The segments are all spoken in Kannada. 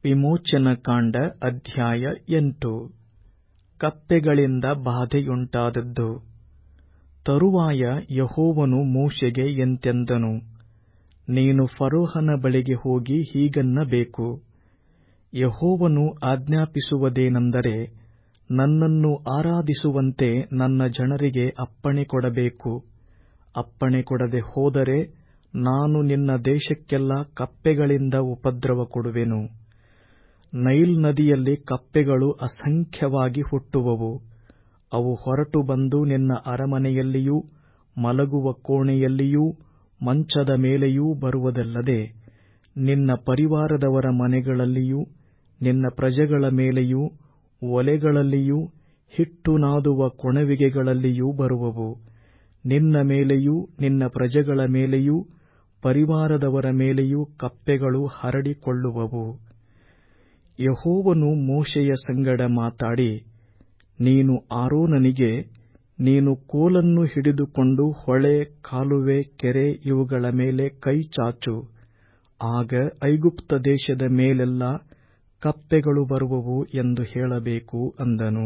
ವಿಮೋಚನಕಾಂಡ ಅಧ್ಯಾಯ ಎಂಟು ಕಪ್ಪೆಗಳಿಂದ ಬಾಧೆಯುಂಟಾದದ್ದು ತರುವಾಯ ಯೆಹೋವನು ಮೋಶೆಗೆ ಎಂತೆಂದನು ನೀನು ಫರೋಹನ ಬಳಿಗೆ ಹೋಗಿ ಹೀಗನ್ನಬೇಕು ಯೆಹೋವನು ಆಜ್ಞಾಪಿಸುವುದೇನೆಂದರೆ ನನ್ನನ್ನು ಆರಾಧಿಸುವಂತೆ ನನ್ನ ಜನರಿಗೆ ಅಪ್ಪಣೆ ಕೊಡಬೇಕು ಅಪ್ಪಣೆ ಕೊಡದೆ ಹೋದರೆ ನಾನು ನಿನ್ನ ದೇಶಕ್ಕೆಲ್ಲಾ ಕಪ್ಪೆಗಳಿಂದ ಉಪದ್ರವ ಕೊಡುವೆನು ನೈಲ್ ನದಿಯಲ್ಲಿ ಕಪ್ಪೆಗಳು ಅಸಂಖ್ಯವಾಗಿ ಹುಟ್ಟುವವು ಅವು ಹೊರಟು ಬಂದು ನಿನ್ನ ಅರಮನೆಯಲ್ಲಿಯೂ ಮಲಗುವ ಕೋಣೆಯಲ್ಲಿಯೂ ಮಂಚದ ಮೇಲೆಯೂ ಬರುವುದಲ್ಲದೆ ನಿನ್ನ ಪರಿವಾರದವರ ಮನೆಗಳಲ್ಲಿಯೂ ನಿನ್ನ ಪ್ರಜೆಗಳ ಮೇಲೆಯೂ ಒಲೆಗಳಲ್ಲಿಯೂ ಹಿಟ್ಟು ನಾದುವ ಕೊಣವಿಗೆಗಳಲ್ಲಿಯೂ ಬರುವವು ನಿನ್ನ ಮೇಲೆಯೂ ನಿನ್ನ ಪ್ರಜೆಗಳ ಮೇಲೆಯೂ ಪರಿವಾರದವರ ಮೇಲೆಯೂ ಕಪ್ಪೆಗಳು ಹರಡಿಕೊಳ್ಳುವವು ಯೆಹೋವನು ಮೋಶೆಯ ಸಂಗಡ ಮಾತಾಡಿ ನೀನು ಆರೋನನಿಗೆ ನೀನು ಕೋಲನ್ನು ಹಿಡಿದುಕೊಂಡು ಹೊಳೆ ಕಾಲುವೆ ಕೆರೆ ಇವುಗಳ ಮೇಲೆ ಕೈ ಚಾಚು ಆಗ ಐಗುಪ್ತ ದೇಶದ ಮೇಲೆಲ್ಲಾ ಕಪ್ಪೆಗಳು ಬರುವವು ಎಂದು ಹೇಳಬೇಕು ಅಂದನು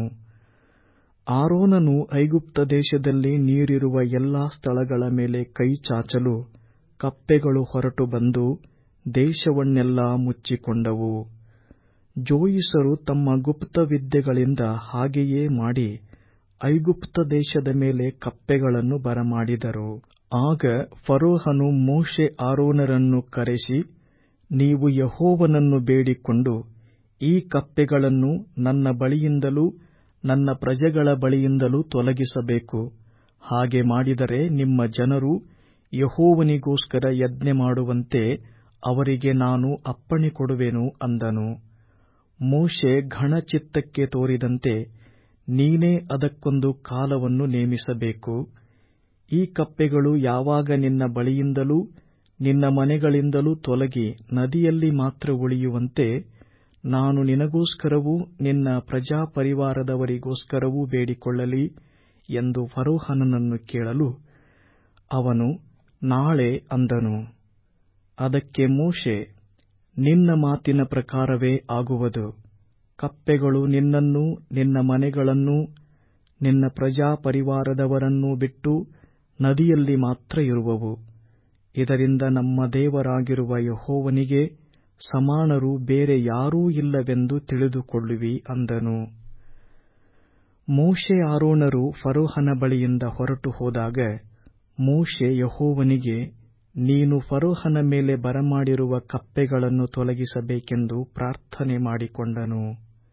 ಆರೋನನು ಐಗುಪ್ತ ದೇಶದಲ್ಲಿ ನೀರಿರುವ ಎಲ್ಲಾ ಸ್ಥಳಗಳ ಮೇಲೆ ಕೈ ಚಾಚಲು ಕಪ್ಪೆಗಳು ಹೊರಟು ಬಂದು ದೇಶವನ್ನೆಲ್ಲಾ ಮುಚ್ಚಿಕೊಂಡವು ಜೋಯಿಸರು ತಮ್ಮ ಗುಪ್ತವಿದ್ಯೆಗಳಿಂದ ಹಾಗೆಯೇ ಮಾಡಿ ಐಗುಪ್ತ ದೇಶದ ಮೇಲೆ ಕಪ್ಪೆಗಳನ್ನು ಬರಮಾಡಿದರು ಆಗ ಫರೋಹನು ಮೋಶೆ ಆರೋನರನ್ನು ಕರೆಸಿ ನೀವು ಯೆಹೋವನನ್ನು ಬೇಡಿಕೊಂಡು ಈ ಕಪ್ಪೆಗಳನ್ನು ನನ್ನ ಬಳಿಯಿಂದಲೂ ನನ್ನ ಪ್ರಜೆಗಳ ಬಳಿಯಿಂದಲೂ ತೊಲಗಿಸಬೇಕು ಹಾಗೆ ಮಾಡಿದರೆ ನಿಮ್ಮ ಜನರು ಯೆಹೋವನಿಗೋಸ್ಕರ ಯಜ್ಞ ಮಾಡುವಂತೆ ಅವರಿಗೆ ನಾನು ಅಪ್ಪಣೆ ಕೊಡುವೆನು ಅಂದನು ಮೋಶೆ ಘನಚಿತ್ತಕ್ಕೆ ತೋರಿದಂತೆ ನೀನೇ ಅದಕ್ಕೊಂದು ಕಾಲವನ್ನು ನೇಮಿಸಬೇಕು ಈ ಕಪ್ಪೆಗಳು ಯಾವಾಗ ನಿನ್ನ ಬಳಿಯಿಂದಲೂ ನಿನ್ನ ಮನೆಗಳಿಂದಲೂ ತೊಲಗಿ ನದಿಯಲ್ಲಿ ಮಾತ್ರ ಉಳಿಯುವಂತೆ ನಾನು ನಿನಗೋಸ್ಕರವೂ ನಿನ್ನ ಪ್ರಜಾಪರಿವಾರದವರಿಗೋಸ್ಕರವೂ ಬೇಡಿಕೊಳ್ಳಲಿ ಎಂದು ಫರೋಹನನನ್ನು ಕೇಳಲು ಅವನು ನಾಳೆ ಅಂದನು ಅದಕ್ಕೆ ಮೋಶೆ ನಿನ್ನ ಮಾತಿನ ಪ್ರಕಾರವೇ ಆಗುವುದು ಕಪ್ಪೆಗಳು ನಿನ್ನನ್ನೂ ನಿನ್ನ ಮನೆಗಳನ್ನೂ ನಿನ್ನ ಪ್ರಜಾಪರಿವಾರದವರನ್ನೂ ಬಿಟ್ಟು ನದಿಯಲ್ಲಿ ಮಾತ್ರ ಇರುವವು ಇದರಿಂದ ನಮ್ಮ ದೇವರಾಗಿರುವ ಯೆಹೋವನಿಗೆ ಸಮಾನರು ಬೇರೆ ಯಾರೂ ಇಲ್ಲವೆಂದು ತಿಳಿದುಕೊಳ್ಳುವಿ ಅಂದನು ಮೋಶೆ ಆರೋನರು ಫರೋಹನ ಬಳಿಯಿಂದ ಹೊರಟು ಹೋದಾಗ ಮೋಶೆ ಯೆಹೋವನಿಗೆ ನೀನು ಫರೋಹನ ಮೇಲೆ ಬರಮಾಡಿರುವ ಕಪ್ಪೆಗಳನ್ನು ತೊಲಗಿಸಬೇಕೆಂದು ಪ್ರಾರ್ಥನೆ ಮಾಡಿಕೊಂಡನು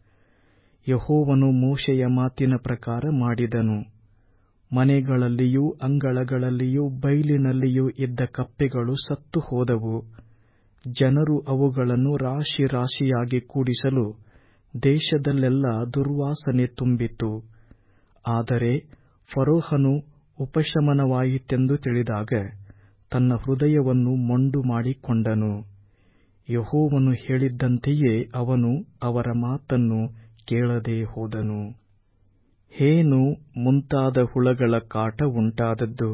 ಯೆಹೋವನು ಮೋಶೆಯ ಮಾತಿನ ಪ್ರಕಾರ ಮಾಡಿದನು ಮನೆಗಳಲ್ಲಿಯೂ ಅಂಗಳಗಳಲ್ಲಿಯೂ ಬೈಲಿನಲ್ಲಿಯೂ ಇದ್ದ ಕಪ್ಪೆಗಳು ಸತ್ತು ಹೋದವು ಜನರು ಅವುಗಳನ್ನು ರಾಶಿ ರಾಶಿಯಾಗಿ ಕೂಡಿಸಲು ದೇಶದಲ್ಲೆಲ್ಲ ದುರ್ವಾಸನೆ ತುಂಬಿತು ಆದರೆ ಫರೋಹನು ಉಪಶಮನವಾಯಿತೆಂದು ತಿಳಿದಾಗ ತನ್ನ ಹೃದಯವನ್ನು ಮೊಂಡು ಮಾಡಿಕೊಂಡನು ಯೆಹೋವನು ಹೇಳಿದ್ದಂತೆಯೇ ಅವನು ಅವರ ಮಾತನ್ನು ಕೇಳದೆ ಹೋದನು ಹೇನು ಮುಂತಾದ ಹುಳಗಳ ಕಾಟ ಉಂಟಾದದ್ದು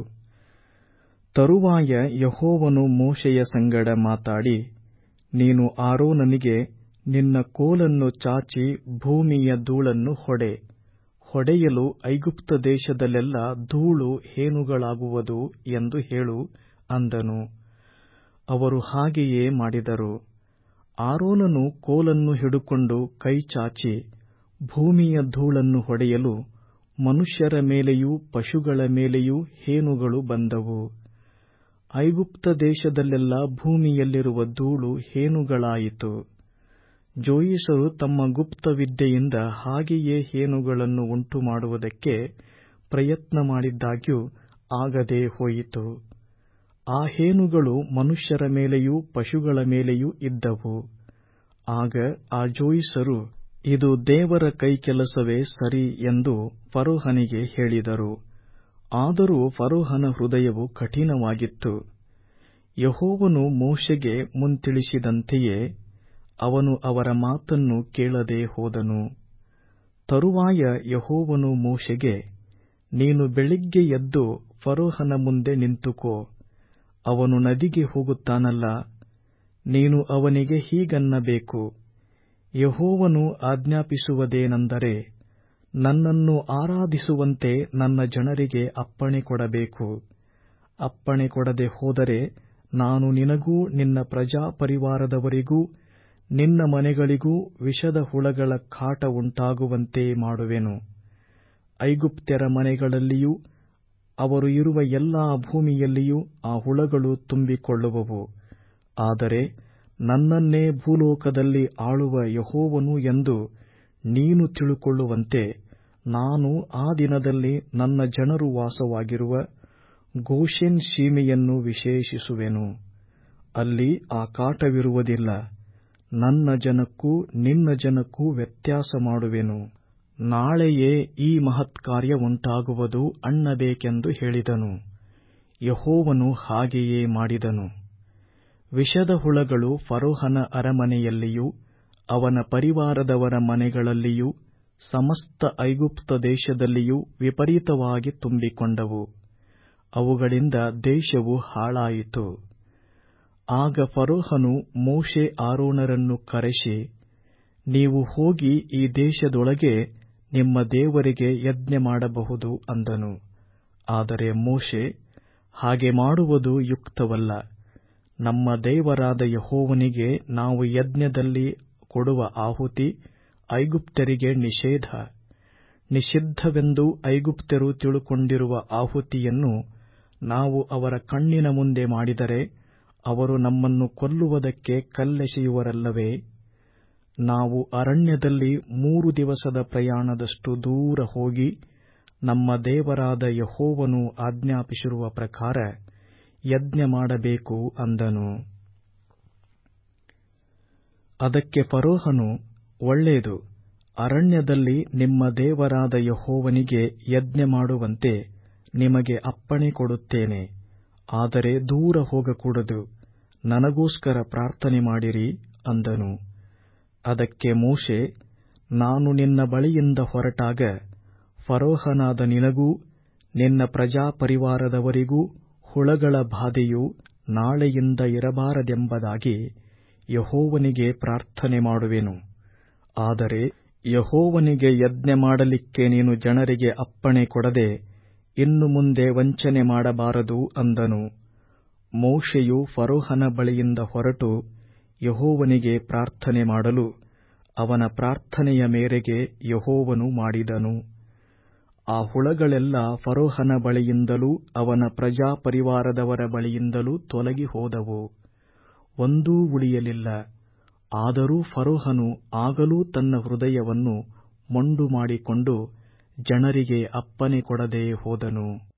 ತರುವಾಯ ಯೆಹೋವನು ಮೋಶೆಯ ಸಂಗಡ ಮಾತಾಡಿ ನೀನು ಆರೋನನಿಗೆ ನಿನ್ನ ಕೋಲನ್ನು ಚಾಚಿ ಭೂಮಿಯ ಧೂಳನ್ನು ಹೊಡೆ ಹೊಡೆಯಲು ಐಗುಪ್ತ ದೇಶದಲ್ಲೆಲ್ಲ ಧೂಳು ಹೇನುಗಳಾಗುವುದು ಎಂದು ಹೇಳು ಅಂದನು ಅವರು ಹಾಗೆಯೇ ಮಾಡಿದರು ಆರೋನನು ಕೋಲನ್ನು ಹಿಡುಕೊಂಡು ಕೈ ಚಾಚಿ ಭೂಮಿಯ ಧೂಳನ್ನು ಹೊಡೆಯಲು ಮನುಷ್ಯರ ಮೇಲೆಯೂ ಪಶುಗಳ ಮೇಲೆಯೂ ಹೇನುಗಳು ಬಂದವು ಐಗುಪ್ತ ದೇಶದಲ್ಲೆಲ್ಲ ಭೂಮಿಯಲ್ಲಿರುವ ಧೂಳು ಹೇನುಗಳಾಯಿತು ಜೋಯಿಸರು ತಮ್ಮ ಗುಪ್ತವಿದ್ಯೆಯಿಂದ ಹಾಗೆಯೇ ಹೇನುಗಳನ್ನು ಉಂಟು ಮಾಡುವುದಕ್ಕೆ ಪ್ರಯತ್ನ ಮಾಡಿದ್ದಾಗ್ಯೂ ಆಗದೆ ಹೋಯಿತು ಆ ಹೇನುಗಳು ಮನುಷ್ಯರ ಮೇಲೆಯೂ ಪಶುಗಳ ಮೇಲೆಯೂ ಇದ್ದವು ಆಗ ಆ ಜೋಯಿಸರು ಇದು ದೇವರ ಕೈಕೆಲಸವೇ ಸರಿ ಎಂದು ಫರೋಹನಿಗೆ ಹೇಳಿದರು ಆದರೂ ಫರೋಹನ ಹೃದಯವು ಕಠಿಣವಾಗಿತ್ತು ಯೆಹೋವನು ಮೋಶೆಗೆ ಮುಂತಿಳಿಸಿದಂತೆಯೇ ಅವನು ಅವರ ಮಾತನ್ನು ಕೇಳದೆ ಹೋದನು ತರುವಾಯ ಯೆಹೋವನು ಮೋಶೆಗೆ ನೀನು ಬೆಳಿಗ್ಗೆ ಎದ್ದು ಫರೋಹನ ಮುಂದೆ ನಿಂತುಕೋ ಅವನು ನದಿಗೆ ಹೋಗುತ್ತಾನಲ್ಲ ನೀನು ಅವನಿಗೆ ಹೀಗನ್ನಬೇಕು ಯೆಹೋವನು ಆಜ್ಞಾಪಿಸುವುದೇನೆಂದರೆ ನನ್ನನ್ನು ಆರಾಧಿಸುವಂತೆ ನನ್ನ ಜನರಿಗೆ ಅಪ್ಪಣೆ ಕೊಡಬೇಕು ಅಪ್ಪಣೆ ಕೊಡದೆ ಹೋದರೆ ನಾನು ನಿನಗೂ ನಿನ್ನ ಪ್ರಜಾಪರಿವಾರದವರಿಗೂ ನಿನ್ನ ಮನೆಗಳಿಗೂ ವಿಷದ ಹುಳಗಳ ಕಾಟ ಉಂಟಾಗುವಂತೆ ಮಾಡುವೆನು ಐಗುಪ್ತ್ಯರ ಮನೆಗಳಲ್ಲಿಯೂ ಅವರು ಇರುವ ಎಲ್ಲಾ ಭೂಮಿಯಲ್ಲಿಯೂ ಆ ಹುಳಗಳು ತುಂಬಿಕೊಳ್ಳುವವು ಆದರೆ ನನ್ನನ್ನೇ ಭೂಲೋಕದಲ್ಲಿ ಆಳುವ ಯೆಹೋವನು ಎಂದು ನೀನು ತಿಳುಕೊಳ್ಳುವಂತೆ ನಾನು ಆ ದಿನದಲ್ಲಿ ನನ್ನ ಜನರು ವಾಸವಾಗಿರುವ ಗೋಷೆನ್ ಸೀಮೆಯನ್ನು ವಿಶೇಷಿಸುವೆನು ಅಲ್ಲಿ ಆ ಕಾಟವಿರುವುದಿಲ್ಲ ನನ್ನ ಜನಕ್ಕೂ ನಿನ್ನ ಜನಕ್ಕೂ ವ್ಯತ್ಯಾಸ ಮಾಡುವೆನು ನಾಳೆಯೇ ಈ ಮಹತ್ಕಾರ್ಯವುಂಟಾಗುವುದು ಅನ್ನಬೇಕೆಂದು ಹೇಳಿದನು ಯೆಹೋವನು ಹಾಗೆಯೇ ಮಾಡಿದನು ವಿಷದ ಹುಳಗಳು ಫರೋಹನ ಅರಮನೆಯಲ್ಲಿಯೂ ಅವನ ಪರಿವಾರದವರ ಮನೆಗಳಲ್ಲಿಯೂ ಸಮಸ್ತ ಐಗುಪ್ತ ದೇಶದಲ್ಲಿಯೂ ವಿಪರೀತವಾಗಿ ತುಂಬಿಕೊಂಡವು ಅವುಗಳಿಂದ ದೇಶವು ಹಾಳಾಯಿತು ಆಗ ಫರೋಹನು ಮೋಶೆ ಆರೋನರನ್ನು ಕರೆಸಿ ನೀವು ಹೋಗಿ ಈ ದೇಶದೊಳಗೆ ನಿಮ್ಮ ದೇವರಿಗೆ ಯಜ್ಞ ಮಾಡಬಹುದು ಅಂದನು ಆದರೆ ಮೋಶೆ ಹಾಗೆ ಮಾಡುವುದು ಯುಕ್ತವಲ್ಲ ನಮ್ಮ ದೇವರಾದ ಯೆಹೋವನಿಗೆ ನಾವು ಯಜ್ಞದಲ್ಲಿ ಕೊಡುವ ಆಹುತಿ ಐಗುಪ್ತ್ಯರಿಗೆ ನಿಷೇಧ ನಿಷಿದ್ಧವೆಂದು ಐಗುಪ್ತ್ಯರು ತಿಳುಕೊಂಡಿರುವ ಆಹುತಿಯನ್ನು ನಾವು ಅವರ ಕಣ್ಣಿನ ಮುಂದೆ ಮಾಡಿದರೆ ಅವರು ನಮ್ಮನ್ನು ಕೊಲ್ಲುವುದಕ್ಕೆ ಕಲ್ಲೆಸೆಯುವರಲ್ಲವೇ ನಾವು ಅರಣ್ಯದಲ್ಲಿ ಮೂರು ದಿವಸದ ಪ್ರಯಾಣದಷ್ಟು ದೂರ ಹೋಗಿ ನಮ್ಮ ದೇವರಾದ ಯೆಹೋವನು ಆಜ್ಞಾಪಿಸಿರುವ ಪ್ರಕಾರ ಯಜ್ಞ ಮಾಡಬೇಕು ಅಂದನು ಅದಕ್ಕೆ ಫರೋಹನು ಒಳ್ಳೆಯದು ಅರಣ್ಯದಲ್ಲಿ ನಿಮ್ಮ ದೇವರಾದ ಯೆಹೋವನಿಗೆ ಯಜ್ಞ ಮಾಡುವಂತೆ ನಿಮಗೆ ಅಪ್ಪಣೆ ಕೊಡುತ್ತೇನೆ ಆದರೆ ದೂರ ಹೋಗಕೂಡದು ನನಗೋಸ್ಕರ ಪ್ರಾರ್ಥನೆ ಮಾಡಿರಿ ಅಂದನು ಅದಕ್ಕೆ ಮೋಶೆ ನಾನು ನಿನ್ನ ಬಳಿಯಿಂದ ಹೊರಟಾಗ ಫರೋಹನಾದ ನಿನಗೂ ನಿನ್ನ ಪ್ರಜಾಪರಿವಾರದವರಿಗೂ ಹುಳಗಳ ಬಾಧೆಯು ನಾಳೆಯಿಂದ ಇರಬಾರದೆಂಬುದಾಗಿ ಯೆಹೋವನಿಗೆ ಪ್ರಾರ್ಥನೆ ಮಾಡುವೆನು ಆದರೆ ಯೆಹೋವನಿಗೆ ಯಜ್ಞ ಮಾಡಲಿಕ್ಕೆ ನೀನು ಜನರಿಗೆ ಅಪ್ಪಣೆ ಕೊಡದೆ ಇನ್ನು ಮುಂದೆ ವಂಚನೆ ಮಾಡಬಾರದು ಅಂದನು ಮೋಶೆಯು ಫರೋಹನ ಬಳಿಯಿಂದ ಹೊರಟು ಯೆಹೋವನಿಗೆ ಪ್ರಾರ್ಥನೆ ಮಾಡಲು ಅವನ ಪ್ರಾರ್ಥನೆಯ ಮೇರೆಗೆ ಯೆಹೋವನು ಮಾಡಿದನು ಆ ಹುಳಗಳೆಲ್ಲ ಫರೋಹನ ಬಳಿಯಿಂದಲೂ ಅವನ ಪ್ರಜಾಪರಿವಾರದವರ ಬಳಿಯಿಂದಲೂ ತೊಲಗಿ ಹೋದವು ಒಂದೂ ಉಳಿಯಲಿಲ್ಲ ಆದರೂ ಫರೋಹನು ಆಗಲೂ ತನ್ನ ಹೃದಯವನ್ನು ಮೊಂಡು ಮಾಡಿಕೊಂಡು ಜನರಿಗೆ ಅಪ್ಪಣೆ ಕೊಡದೆ ಹೋದನು